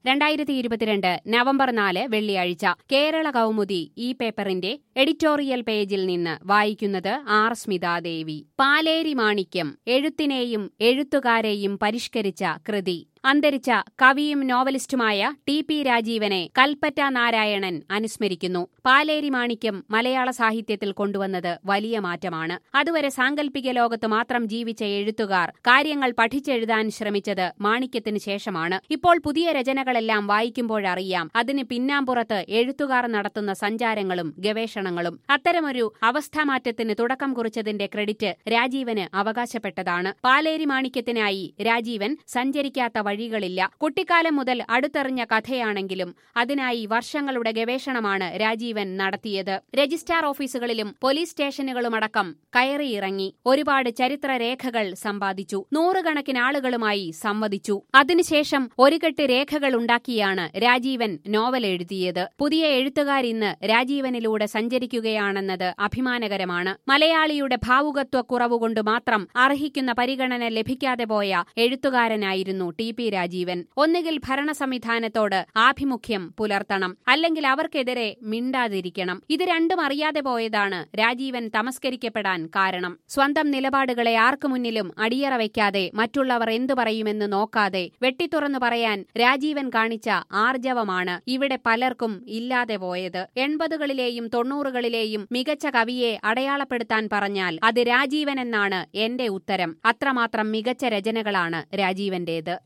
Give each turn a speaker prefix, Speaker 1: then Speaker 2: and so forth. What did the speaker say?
Speaker 1: രണ്ടായിരത്തി ഇരുപത്തിരണ്ട് നവംബർ നാല് വെള്ളിയാഴ്ച കേരള കൗമുദി ഈ പേപ്പറിന്റെ എഡിറ്റോറിയൽ പേജിൽ നിന്ന് വായിക്കുന്നത് ആർ സ്മിതാദേവി പാലേരി മാണിക്യം എഴുത്തിനെയും എഴുത്തുകാരെയും പരിഷ്കരിച്ച കൃതി അന്തരിച്ച കവിയും നോവലിസ്റ്റുമായ ടി പി രാജീവനെ കൽപ്പറ്റ നാരായണൻ അനുസ്മരിക്കുന്നു പാലേരി മാണിക്യം മലയാള സാഹിത്യത്തിൽ കൊണ്ടുവന്നത് വലിയ മാറ്റമാണ് അതുവരെ സാങ്കല്പിക ലോകത്ത് മാത്രം ജീവിച്ച എഴുത്തുകാർ കാര്യങ്ങൾ പഠിച്ചെഴുതാൻ ശ്രമിച്ചത് മാണിക്യത്തിന് ശേഷമാണ് ഇപ്പോൾ പുതിയ രചനകളെല്ലാം വായിക്കുമ്പോഴറിയാം അതിന് പിന്നാമ്പുറത്ത് എഴുത്തുകാർ നടത്തുന്ന സഞ്ചാരങ്ങളും ഗവേഷണങ്ങളും അത്തരമൊരു അവസ്ഥാമാറ്റത്തിന് തുടക്കം കുറിച്ചതിന്റെ ക്രെഡിറ്റ് രാജീവന് അവകാശപ്പെട്ടതാണ് പാലേരി മാണിക്യത്തിനായി രാജീവൻ സഞ്ചരിക്കാത്ത വഴികളില്ല കുട്ടിക്കാലം മുതൽ അടുത്തെറിഞ്ഞ കഥയാണെങ്കിലും അതിനായി വർഷങ്ങളുടെ ഗവേഷണമാണ് രാജീവൻ നടത്തിയത് രജിസ്ട്രാർ ഓഫീസുകളിലും പോലീസ് സ്റ്റേഷനുകളുമടക്കം കയറിയിറങ്ങി ഒരുപാട് ചരിത്രരേഖകൾ സമ്പാദിച്ചു നൂറുകണക്കിന് ആളുകളുമായി സംവദിച്ചു അതിനുശേഷം ഒരു കെട്ട് രേഖകൾ ഉണ്ടാക്കിയാണ് രാജീവൻ നോവൽ എഴുതിയത് പുതിയ എഴുത്തുകാരിന്ന് രാജീവനിലൂടെ സഞ്ചരിക്കുകയാണെന്നത് അഭിമാനകരമാണ് മലയാളിയുടെ ഭാവുകത്വ കുറവുകൊണ്ട് മാത്രം അർഹിക്കുന്ന പരിഗണന ലഭിക്കാതെ പോയ എഴുത്തുകാരനായിരുന്നു ടി പി രാജീവൻ ഒന്നുകിൽ ഭരണ സംവിധാനത്തോട് ആഭിമുഖ്യം പുലർത്തണം അല്ലെങ്കിൽ അവർക്കെതിരെ മിണ്ടാതിരിക്കണം ഇത് രണ്ടും അറിയാതെ പോയതാണ് രാജീവൻ തമസ്കരിക്കപ്പെടാൻ കാരണം സ്വന്തം നിലപാടുകളെ ആർക്കു മുന്നിലും അടിയറ വയ്ക്കാതെ മറ്റുള്ളവർ എന്തു പറയുമെന്ന് നോക്കാതെ വെട്ടിത്തുറന്നു പറയാൻ രാജീവൻ കാണിച്ച ആർജവമാണ് ഇവിടെ പലർക്കും ഇല്ലാതെ പോയത് എൺപതുകളിലെയും തൊണ്ണൂറുകളിലെയും മികച്ച കവിയെ അടയാളപ്പെടുത്താൻ പറഞ്ഞാൽ അത് രാജീവൻ എന്നാണ് എന്റെ ഉത്തരം അത്രമാത്രം മികച്ച രചനകളാണ് രാജീവന്റേത്